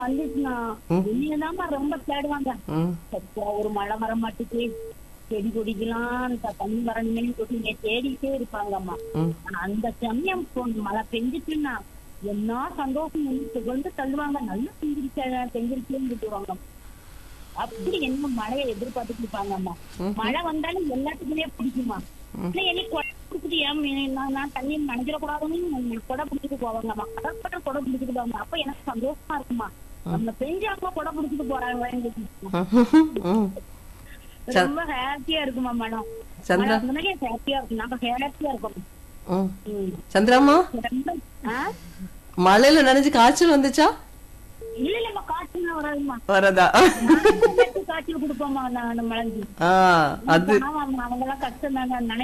வந்துச்சுன்னா என்னதாம்மா ரொம்ப தேடுவாங்க ம் சச்சா, ஒரு மழை வர மாட்டுக்கு செடி கொடிக்கலாம் த- தண்ணி வரணுமே சொல்லி தேடிட்டே இருப்பாங்கம்மா ம் ஆனா அந்த சமயம் பொ- மழை பெஞ்சிச்சுன்னா என்ன சந்தோஷம் வந்து புகழ்ந்து தள்ளுவாங்க நல்லா செஞ்சிருக்க செஞ்சிருக்கேன்னு சொல்லுவாங்க அப்படி என்ன மழையை எதிர்பார்த்துட்டு இருப்பாங்கம்மா மழை வந்தாலும் எல்லாத்துக்குமே பிடிக்குமா இல்லை எனக்கு கொடை பிடிச்சிட்டு ஏன் மீ- நான் நான் தண்ணி நனைஞ்சிடக்கூடாதுன்னு கொடை பிடிச்சிட்டு போவாங்கம்மா கடற்பட்ட கொடை பிடிச்சிட்டு போவாங்க அப்ப எனக்கு சந்தோஷமா இருக்குமா நம்ம செஞ்சாங்க கொடை பிடிச்சிட்டு போறாங்க ம் ரொம்ப ஹாப்பியா இருக்குமா மேடம் சந்திரா ஹாப்பியா இருக்கும் நம்ம ஹாப்பியா இருக்கோம் ம் ம். சந்திராமா ரொம்ப ஆ? மழையில நனைஞ்சு காய்ச்சல் வந்துச்சா இல்ல இல்லம்மா காய்ச்சல் வராதுமா வரதா காய்ச்சல் கொடுப்போம்மா நான் மழஞ்சி ஆ அது அவங்க எல்லாம் கஷ்டம் தாங்க